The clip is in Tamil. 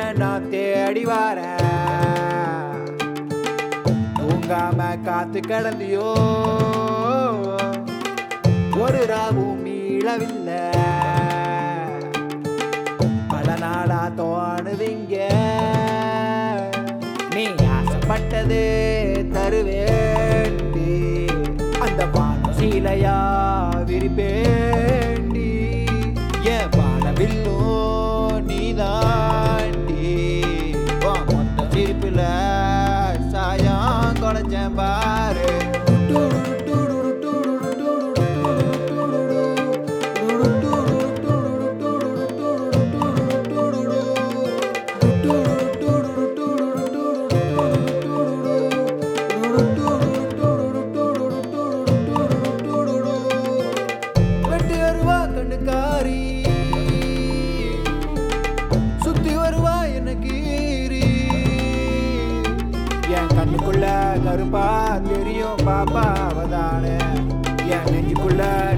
நான் தேடி வரேன் தூங்காம காத்து கிடந்தியோ ஒரு ராவும் மீளவில்லை பல நாளா தோணுதிங்க நீ ஆசைப்பட்டது தருவேண்டி அந்த வான சீலையா விரிப்பேண்டி என் வானவில்லோ நீதாண்டி உன் மொத்த சிரிப்புல சாயம் குறைச்சேன் பாரு வெட்டி வருவா கண்ணுக்காரி சுத்தி வருவா என்ன கீரி என் கண்ணுக்குள்ள கருப்பா தெரியும் பாப்பா அவதானே என் நெஞ்சுக்குள்ள